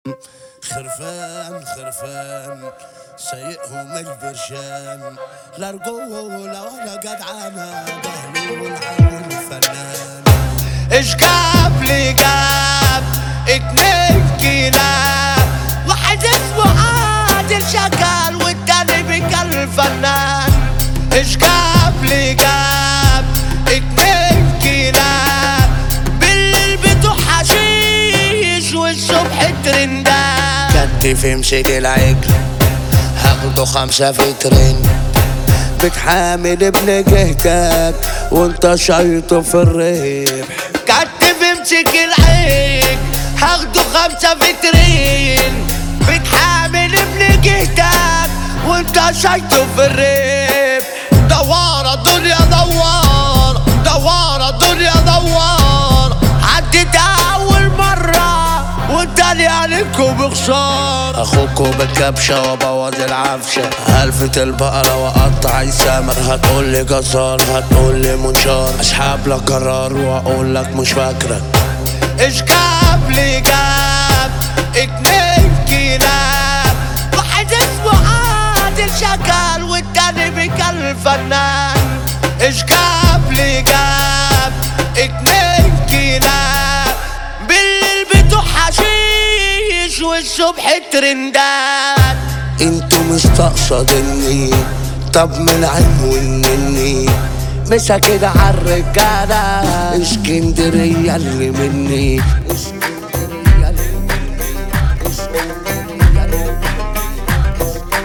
خرفان خرفان سايقهم البرشان لا رجولة ولا جدعانة بهلول عون فنان ايش جاب لي جاب اتنين كلاب واحد اسمه عادل شغال والتاني بيكل فنان ايش جاب لي جاب اتنين كلاب بالليل بتوع حشيش والصبح ترندات كتف امسك العجل هاخده خمسة في ترند بتحامل ابن جهتك وانت شايطه في الربح كتف امسك العيك هاخده خمسة فيترين بتحامل ابن جهتك وانت شايطه في الريب دوارة دنيا دوار دوارة دنيا دوار عدت أول مرة والتاني عليكم بخسارة اخوكوا بالكبشة وابوظ العفشة هلفة البقرة واقطع السمر هتقولي جزار هتقولي منشار اسحب لك قرار واقول لك مش فاكرك ايش جاب لي جاب اتنين كلاب واحد اسمه عادل شغال والتاني بيكل فنان ايش جاب لي جاب اتنين كلاب بالليل بتوع حشيش والصبح ترندات انتوا مستقصدني طب من عنوان مني مسا كده عالرجالة اسكندرية اللي مني اسكندرية اللي مني اسكندرية اللي مني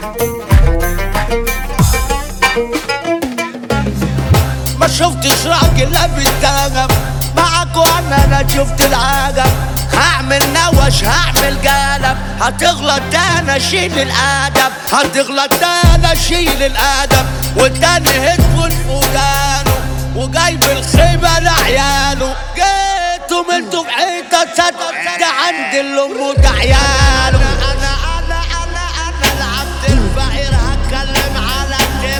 ما شفتش راجل لابس دهب معاك وانا انا شفت العجب هعمل نوش هعمل قلب هتغلط ده انا اشيل الادب هتغلط ده انا اشيل الادب والتاني هيدفون في ودانه وجايب الخيبه لعياله جيتوا ملتوا في حيطه صدق ده عند الام وده عياله انا انا انا انا العبد الفقير هتكلم على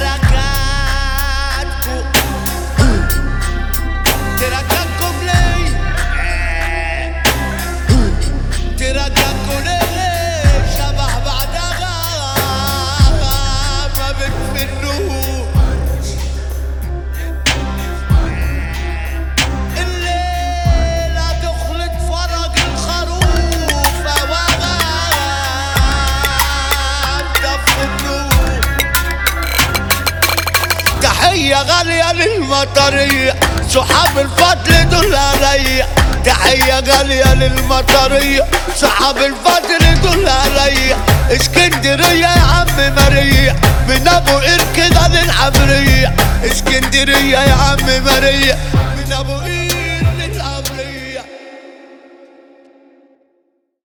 تركاتكم تركاتكم ليه تركاتكم ليه شبه بعدها ما بتفنوش الليلة دخلت فرج الخروف وغاب دف النور تحية غالية للمطرية صحاب الفضل دول عليا تحية غالية للمطرية صحاب الفضل دول عليا اسكندرية يا عم ماريا من ابو قير كده للعمرية اسكندرية يا عم ماريا من ابو قير